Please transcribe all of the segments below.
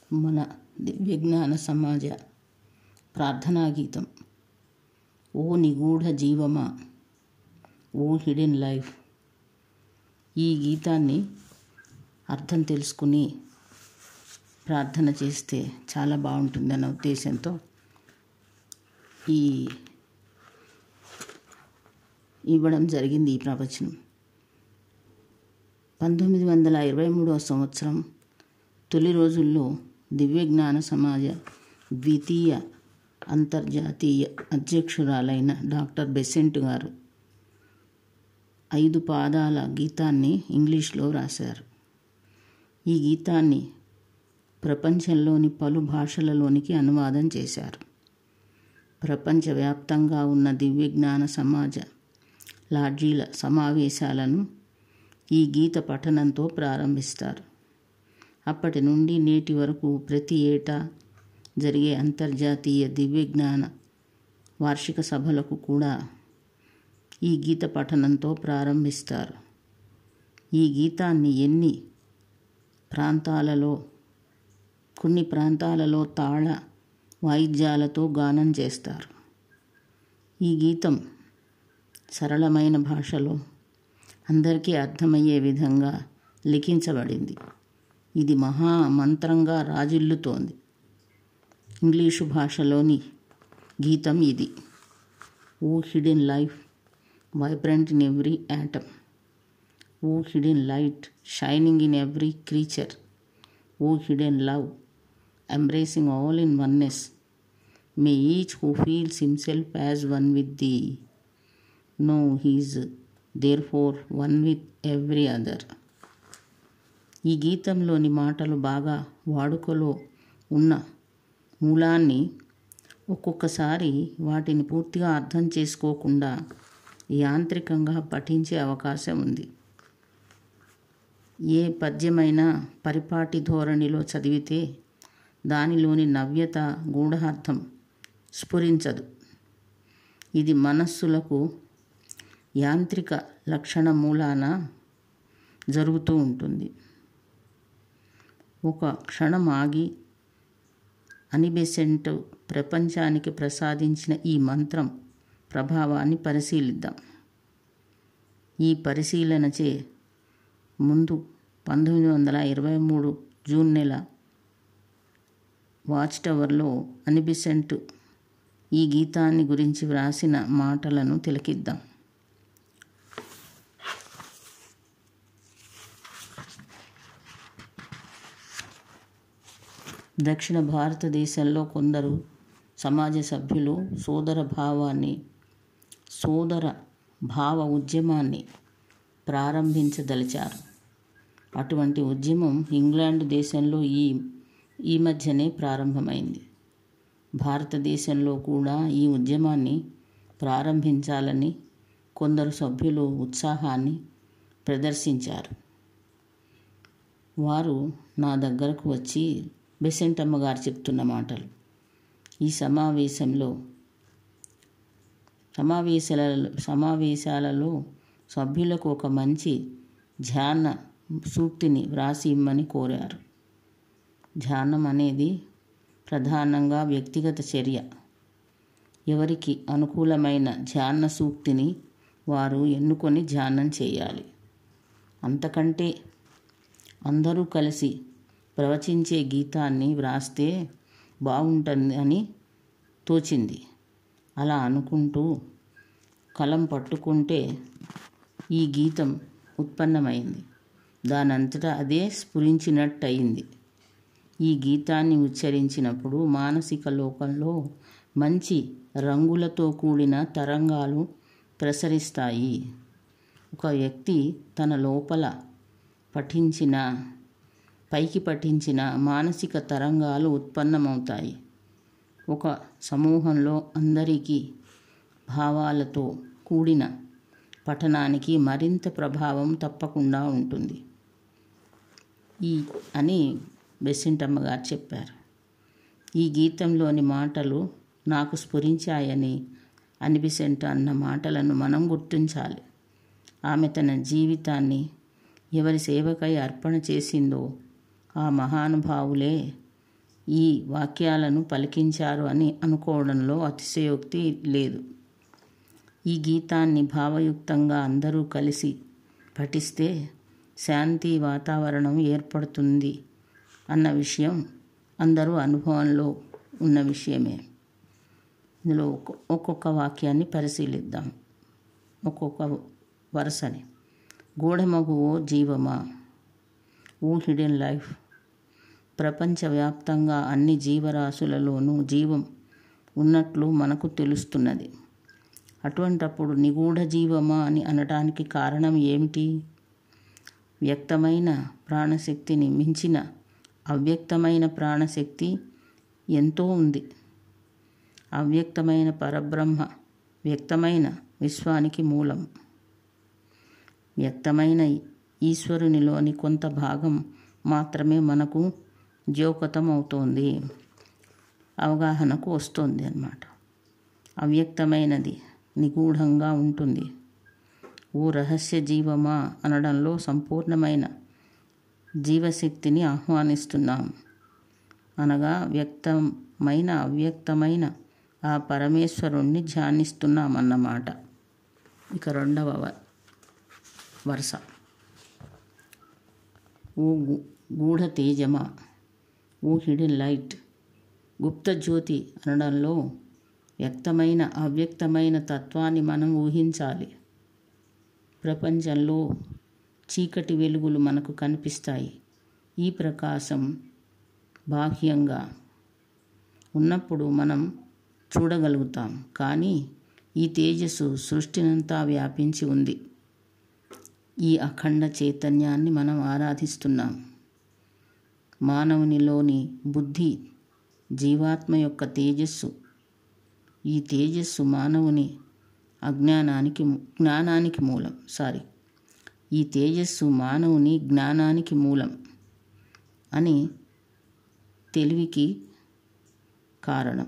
మన దివ్యజ్ఞాన సమాజ ప్రార్థనా గీతం ఓ నిగూఢ జీవమా ఓ హిడెన్ లైఫ్ ఈ గీతాన్ని అర్థం తెలుసుకుని ప్రార్థన చేస్తే చాలా బాగుంటుందన్న ఉద్దేశంతో ఈ ఇవ్వడం జరిగింది ఈ ప్రవచనం పంతొమ్మిది వందల ఇరవై మూడవ సంవత్సరం తొలి రోజుల్లో దివ్యజ్ఞాన సమాజ ద్వితీయ అంతర్జాతీయ అధ్యక్షురాలైన డాక్టర్ బెసెంట్ గారు ఐదు పాదాల గీతాన్ని ఇంగ్లీష్లో రాశారు ఈ గీతాన్ని ప్రపంచంలోని పలు భాషలలోనికి అనువాదం చేశారు ప్రపంచవ్యాప్తంగా ఉన్న దివ్యజ్ఞాన సమాజ లాడ్జీల సమావేశాలను ఈ గీత పఠనంతో ప్రారంభిస్తారు అప్పటి నుండి నేటి వరకు ప్రతి ఏటా జరిగే అంతర్జాతీయ దివ్యజ్ఞాన వార్షిక సభలకు కూడా ఈ గీత పఠనంతో ప్రారంభిస్తారు ఈ గీతాన్ని ఎన్ని ప్రాంతాలలో కొన్ని ప్రాంతాలలో తాళ వాయిద్యాలతో గానం చేస్తారు ఈ గీతం సరళమైన భాషలో అందరికీ అర్థమయ్యే విధంగా లిఖించబడింది ఇది మహా మంత్రంగా రాజిల్లుతోంది ఇంగ్లీషు భాషలోని గీతం ఇది O hidden life vibrant in every atom O hidden light shining in every creature O hidden love embracing all in oneness may each who feels himself as one with thee know he's there for one with every other ఈ గీతంలోని మాటలు బాగా వాడుకలో ఉన్న మూలాన్ని ఒక్కొక్కసారి వాటిని పూర్తిగా అర్థం చేసుకోకుండా యాంత్రికంగా పఠించే అవకాశం ఉంది ఏ పద్యమైనా పరిపాటి ధోరణిలో చదివితే దానిలోని నవ్యత గూఢార్థం స్ఫురించదు ఇది మనస్సులకు యాంత్రిక లక్షణ మూలాన జరుగుతూ ఉంటుంది ఒక క్షణం ఆగి అనిబెసెంట్ ప్రపంచానికి ప్రసాదించిన ఈ మంత్రం ప్రభావాన్ని పరిశీలిద్దాం ఈ పరిశీలనచే ముందు పంతొమ్మిది వందల ఇరవై మూడు జూన్ నెల వాచ్ టవర్లో అనిబిసెంట్ ఈ గీతాన్ని గురించి వ్రాసిన మాటలను తిలకిద్దాం దక్షిణ భారతదేశంలో కొందరు సమాజ సభ్యులు సోదర భావాన్ని సోదర భావ ఉద్యమాన్ని ప్రారంభించదలిచారు అటువంటి ఉద్యమం ఇంగ్లాండ్ దేశంలో ఈ ఈ మధ్యనే ప్రారంభమైంది భారతదేశంలో కూడా ఈ ఉద్యమాన్ని ప్రారంభించాలని కొందరు సభ్యులు ఉత్సాహాన్ని ప్రదర్శించారు వారు నా దగ్గరకు వచ్చి బెసెంటమ్మ గారు చెప్తున్న మాటలు ఈ సమావేశంలో సమావేశాలలో సమావేశాలలో సభ్యులకు ఒక మంచి ధ్యాన సూక్తిని వ్రాసి ఇమ్మని కోరారు ధ్యానం అనేది ప్రధానంగా వ్యక్తిగత చర్య ఎవరికి అనుకూలమైన ధ్యాన సూక్తిని వారు ఎన్నుకొని ధ్యానం చేయాలి అంతకంటే అందరూ కలిసి ప్రవచించే గీతాన్ని వ్రాస్తే బాగుంటుంది అని తోచింది అలా అనుకుంటూ కలం పట్టుకుంటే ఈ గీతం ఉత్పన్నమైంది దానంతటా అదే స్ఫురించినట్టయింది ఈ గీతాన్ని ఉచ్చరించినప్పుడు మానసిక లోకంలో మంచి రంగులతో కూడిన తరంగాలు ప్రసరిస్తాయి ఒక వ్యక్తి తన లోపల పఠించిన పైకి పఠించిన మానసిక తరంగాలు ఉత్పన్నమవుతాయి ఒక సమూహంలో అందరికీ భావాలతో కూడిన పఠనానికి మరింత ప్రభావం తప్పకుండా ఉంటుంది ఈ అని బెస్సింటమ్మ గారు చెప్పారు ఈ గీతంలోని మాటలు నాకు స్ఫురించాయని అనిబిసెంట్ అన్న మాటలను మనం గుర్తించాలి ఆమె తన జీవితాన్ని ఎవరి సేవకై అర్పణ చేసిందో ఆ మహానుభావులే ఈ వాక్యాలను పలికించారు అని అనుకోవడంలో అతిశయోక్తి లేదు ఈ గీతాన్ని భావయుక్తంగా అందరూ కలిసి పఠిస్తే శాంతి వాతావరణం ఏర్పడుతుంది అన్న విషయం అందరూ అనుభవంలో ఉన్న విషయమే ఇందులో ఒక్కొక్క వాక్యాన్ని పరిశీలిద్దాం ఒక్కొక్క వరుసని గూఢమగువో జీవమా ఓ హిడెన్ లైఫ్ ప్రపంచవ్యాప్తంగా అన్ని జీవరాశులలోనూ జీవం ఉన్నట్లు మనకు తెలుస్తున్నది అటువంటప్పుడు నిగూఢ జీవమా అని అనడానికి కారణం ఏమిటి వ్యక్తమైన ప్రాణశక్తిని మించిన అవ్యక్తమైన ప్రాణశక్తి ఎంతో ఉంది అవ్యక్తమైన పరబ్రహ్మ వ్యక్తమైన విశ్వానికి మూలం వ్యక్తమైన ఈశ్వరునిలోని కొంత భాగం మాత్రమే మనకు ద్యోకతం అవుతోంది అవగాహనకు వస్తుంది అన్నమాట అవ్యక్తమైనది నిగూఢంగా ఉంటుంది ఓ రహస్య జీవమా అనడంలో సంపూర్ణమైన జీవశక్తిని ఆహ్వానిస్తున్నాం అనగా వ్యక్తమైన అవ్యక్తమైన ఆ పరమేశ్వరుణ్ణి ధ్యానిస్తున్నామన్నమాట ఇక రెండవ వరుస ఓ గూఢ తేజమా ఓ హిడెన్ లైట్ గుప్త జ్యోతి అనడంలో వ్యక్తమైన అవ్యక్తమైన తత్వాన్ని మనం ఊహించాలి ప్రపంచంలో చీకటి వెలుగులు మనకు కనిపిస్తాయి ఈ ప్రకాశం బాహ్యంగా ఉన్నప్పుడు మనం చూడగలుగుతాం కానీ ఈ తేజస్సు సృష్టినంతా వ్యాపించి ఉంది ఈ అఖండ చైతన్యాన్ని మనం ఆరాధిస్తున్నాం మానవునిలోని బుద్ధి జీవాత్మ యొక్క తేజస్సు ఈ తేజస్సు మానవుని అజ్ఞానానికి జ్ఞానానికి మూలం సారీ ఈ తేజస్సు మానవుని జ్ఞానానికి మూలం అని తెలివికి కారణం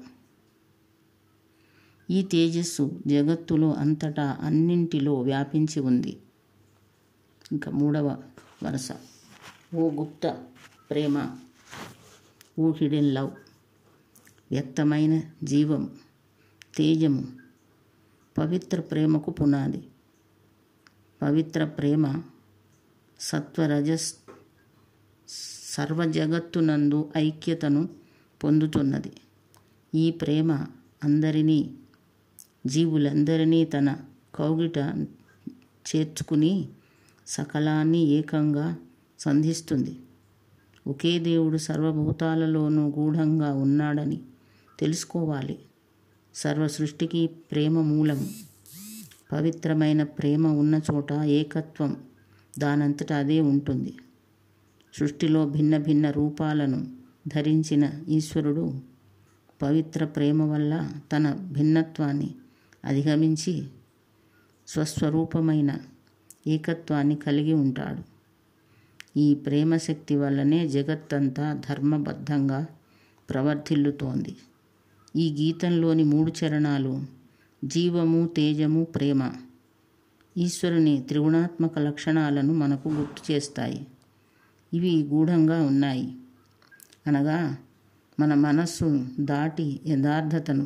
ఈ తేజస్సు జగత్తులో అంతటా అన్నింటిలో వ్యాపించి ఉంది ఇంకా మూడవ వరుస ఓ గుప్త ప్రేమ ఓ హిడెన్ లవ్ వ్యక్తమైన జీవం తేజము పవిత్ర ప్రేమకు పునాది పవిత్ర ప్రేమ సత్వరజస్ సర్వజగత్తునందు ఐక్యతను పొందుతున్నది ఈ ప్రేమ అందరినీ జీవులందరినీ తన కౌగిట చేర్చుకుని సకలాన్ని ఏకంగా సంధిస్తుంది ఒకే దేవుడు సర్వభూతాలలోనూ గూఢంగా ఉన్నాడని తెలుసుకోవాలి సర్వ సృష్టికి ప్రేమ మూలం పవిత్రమైన ప్రేమ ఉన్న చోట ఏకత్వం దానంతటా అదే ఉంటుంది సృష్టిలో భిన్న భిన్న రూపాలను ధరించిన ఈశ్వరుడు పవిత్ర ప్రేమ వల్ల తన భిన్నత్వాన్ని అధిగమించి స్వస్వరూపమైన ఏకత్వాన్ని కలిగి ఉంటాడు ఈ ప్రేమశక్తి వల్లనే జగత్తంతా ధర్మబద్ధంగా ప్రవర్తిల్లుతోంది ఈ గీతంలోని మూడు చరణాలు జీవము తేజము ప్రేమ ఈశ్వరుని త్రిగుణాత్మక లక్షణాలను మనకు గుర్తు చేస్తాయి ఇవి గూఢంగా ఉన్నాయి అనగా మన మనస్సు దాటి యథార్థతను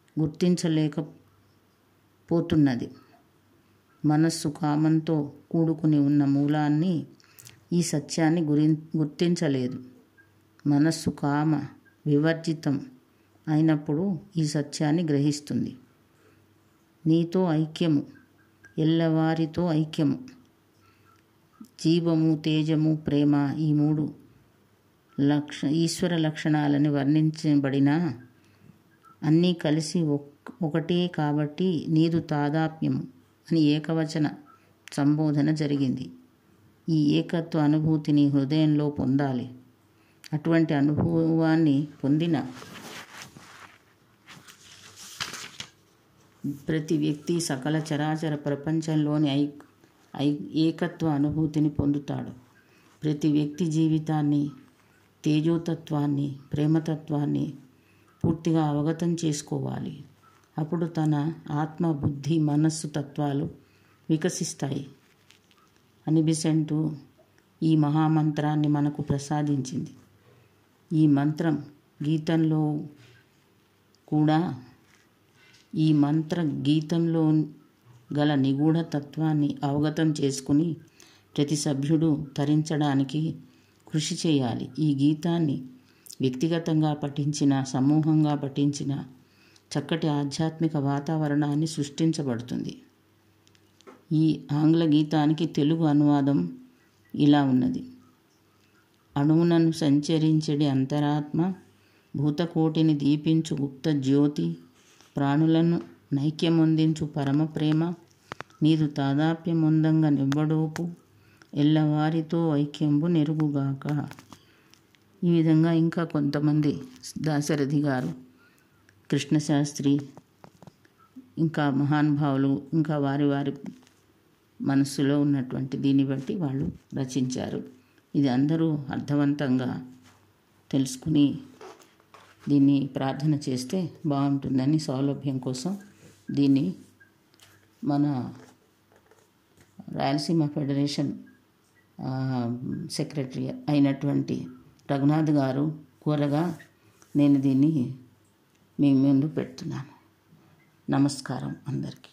గుర్తించలేకపోతున్నది మనస్సు కామంతో కూడుకుని ఉన్న మూలాన్ని ఈ సత్యాన్ని గురి గుర్తించలేదు మనస్సు కామ వివర్జితం అయినప్పుడు ఈ సత్యాన్ని గ్రహిస్తుంది నీతో ఐక్యము ఎల్లవారితో ఐక్యము జీవము తేజము ప్రేమ ఈ మూడు లక్ష ఈశ్వర లక్షణాలని వర్ణించబడిన అన్నీ కలిసి ఒకటే కాబట్టి నీదు తాదాత్మ్యము అని ఏకవచన సంబోధన జరిగింది ఈ ఏకత్వ అనుభూతిని హృదయంలో పొందాలి అటువంటి అనుభవాన్ని పొందిన ప్రతి వ్యక్తి సకల చరాచర ప్రపంచంలోని ఐ ఐ ఏకత్వ అనుభూతిని పొందుతాడు ప్రతి వ్యక్తి జీవితాన్ని తేజోతత్వాన్ని ప్రేమతత్వాన్ని పూర్తిగా అవగతం చేసుకోవాలి అప్పుడు తన ఆత్మ బుద్ధి మనస్సు తత్వాలు వికసిస్తాయి అనిబిసెంటు ఈ మహామంత్రాన్ని మనకు ప్రసాదించింది ఈ మంత్రం గీతంలో కూడా ఈ మంత్ర గీతంలో గల నిగూఢ తత్వాన్ని అవగతం చేసుకుని ప్రతి సభ్యుడు తరించడానికి కృషి చేయాలి ఈ గీతాన్ని వ్యక్తిగతంగా పఠించిన సమూహంగా పఠించిన చక్కటి ఆధ్యాత్మిక వాతావరణాన్ని సృష్టించబడుతుంది ఈ ఆంగ్ల గీతానికి తెలుగు అనువాదం ఇలా ఉన్నది అణువునను సంచరించడి అంతరాత్మ భూతకోటిని దీపించు గుప్త జ్యోతి ప్రాణులను నైక్యమొందించు పరమ ప్రేమ నీదు తాదాప్యమొందంగా నివ్వడోపు ఎల్లవారితో ఐక్యంబు నెరుగుగాక ఈ విధంగా ఇంకా కొంతమంది దాశరథి గారు కృష్ణశాస్త్రి ఇంకా మహానుభావులు ఇంకా వారి వారి మనస్సులో ఉన్నటువంటి దీన్ని బట్టి వాళ్ళు రచించారు ఇది అందరూ అర్థవంతంగా తెలుసుకుని దీన్ని ప్రార్థన చేస్తే బాగుంటుందని సౌలభ్యం కోసం దీన్ని మన రాయలసీమ ఫెడరేషన్ సెక్రటరీ అయినటువంటి రఘునాథ్ గారు కోరగా నేను దీన్ని మీ ముందు పెడుతున్నాను నమస్కారం అందరికీ